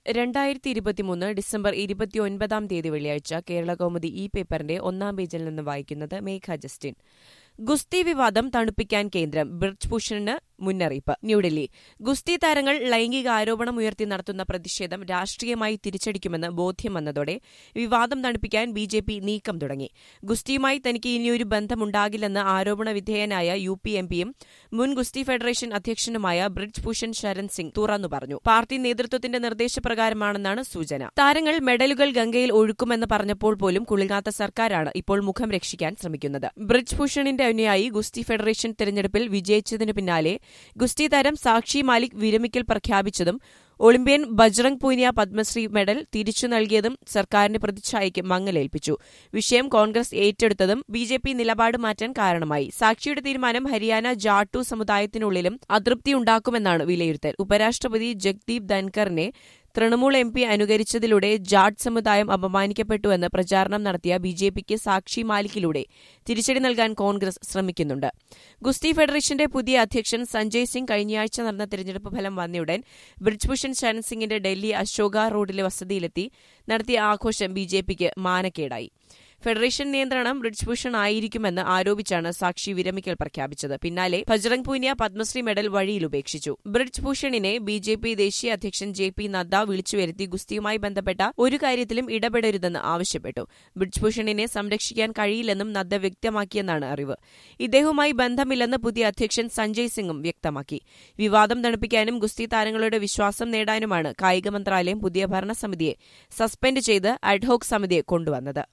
രണ്ടായിരത്തി ഇരുപത്തിമൂന്ന് ഡിസംബർ ഇരുപത്തിയൊൻപതാം തീയതി വെള്ളിയാഴ്ച കേരള കൗമുദി ഈ പേപ്പറിന്റെ ഒന്നാം പേജിൽ നിന്ന് വായിക്കുന്നത് മേഘ ജസ്റ്റിൻ ഗുസ്തി വിവാദം തണുപ്പിക്കാൻ കേന്ദ്രം ബ്രിജ് ഭൂഷണിന് മുന്നറിയിപ്പ് ന്യൂഡൽഹി ഗുസ്തി താരങ്ങൾ ലൈംഗിക ആരോപണം ഉയർത്തി നടത്തുന്ന പ്രതിഷേധം രാഷ്ട്രീയമായി തിരിച്ചടിക്കുമെന്ന് ബോധ്യം വന്നതോടെ വിവാദം തണുപ്പിക്കാൻ ബി ജെ പി നീക്കം തുടങ്ങി ഗുസ്തിയുമായി തനിക്ക് ഇനിയൊരു ബന്ധമുണ്ടാകില്ലെന്ന് ആരോപണ വിധേയനായ യു പി എം പിയും മുൻ ഗുസ്തി ഫെഡറേഷൻ അധ്യക്ഷനുമായ ബ്രിജ് ഭൂഷൺ ശരൺ സിംഗ് തുറന്നു പറഞ്ഞു പാർട്ടി നേതൃത്വത്തിന്റെ നിർദ്ദേശപ്രകാരമാണെന്നാണ് സൂചന താരങ്ങൾ മെഡലുകൾ ഗംഗയിൽ ഒഴുക്കുമെന്ന് പറഞ്ഞപ്പോൾ പോലും കുളിങ്ങാത്ത സർക്കാരാണ് ഇപ്പോൾ മുഖം രക്ഷിക്കാൻ ശ്രമിക്കുന്നത് ബ്രിജ് ഭൂഷണിന്റെ അനുയായി ഗുസ്തി ഫെഡറേഷൻ തെരഞ്ഞെടുപ്പിൽ വിജയിച്ചതിനു പിന്നാലെ ഗുസ്തി താരം സാക്ഷി മാലിക് വിരമിക്കൽ പ്രഖ്യാപിച്ചതും ഒളിമ്പ്യൻ ബജ്രംഗ് പൂനിയ പത്മശ്രീ മെഡൽ തിരിച്ചു നൽകിയതും സർക്കാരിന്റെ പ്രതിച്ഛായയ്ക്ക് മങ്ങലേൽപ്പിച്ചു വിഷയം കോൺഗ്രസ് ഏറ്റെടുത്തതും ബി ജെ പി നിലപാട് മാറ്റാൻ കാരണമായി സാക്ഷിയുടെ തീരുമാനം ഹരിയാന ജാട്ടു സമുദായത്തിനുള്ളിലും അതൃപ്തിയുണ്ടാക്കുമെന്നാണ് വിലയിരുത്തൽ ഉപരാഷ്ട്രപതി ജഗ്ദീപ് ധൻകറിനെ തൃണമൂൽ എം പി അനുകരിച്ചതിലൂടെ ജാട്ട് സമുദായം അപമാനിക്കപ്പെട്ടുവെന്ന് പ്രചാരണം നടത്തിയ ബി ജെ പിക്ക് സാക്ഷി മാലിക്കിലൂടെ തിരിച്ചടി നൽകാൻ കോൺഗ്രസ് ശ്രമിക്കുന്നുണ്ട് ഗുസ്തി ഫെഡറേഷന്റെ പുതിയ അധ്യക്ഷൻ സഞ്ജയ് സിംഗ് കഴിഞ്ഞയാഴ്ച നടന്ന തെരഞ്ഞെടുപ്പ് ഫലം വന്നയുടൻ ബ്രിജ്ഭൂഷൺ ശരൺ സിംഗിന്റെ ഡൽഹി അശോക റോഡിലെ വസതിയിലെത്തി നടത്തിയ ആഘോഷം ബി ജെ പിക്ക് മാനക്കേടായി ഫെഡറേഷൻ നിയന്ത്രണം ബ്രിജ്ഭൂഷൺ ആയിരിക്കുമെന്ന് ആരോപിച്ചാണ് സാക്ഷി വിരമിക്കൽ പ്രഖ്യാപിച്ചത് പിന്നാലെ ഭജ്രംഗ് പൂനിയ പത്മശ്രീ മെഡൽ വഴിയിൽ ഉപേക്ഷിച്ചു ബ്രിജ് ഭൂഷണിനെ ബി ജെ പി ദേശീയ അധ്യക്ഷൻ ജെ പി നദ്ദ വിളിച്ചുവരുത്തി ഗുസ്തിയുമായി ബന്ധപ്പെട്ട ഒരു കാര്യത്തിലും ഇടപെടരുതെന്ന് ആവശ്യപ്പെട്ടു ബ്രിജ് ഭൂഷണിനെ സംരക്ഷിക്കാൻ കഴിയില്ലെന്നും നദ്ദ വ്യക്തമാക്കിയെന്നാണ് അറിവ് ഇദ്ദേഹവുമായി ബന്ധമില്ലെന്ന് പുതിയ അധ്യക്ഷൻ സഞ്ജയ് സിംഗും വ്യക്തമാക്കി വിവാദം തണുപ്പിക്കാനും ഗുസ്തി താരങ്ങളുടെ വിശ്വാസം നേടാനുമാണ് കായിക മന്ത്രാലയം പുതിയ ഭരണസമിതിയെ സസ്പെൻഡ് ചെയ്ത് അഡ്ഹോക് സമിതിയെ കൊണ്ടുവന്നത്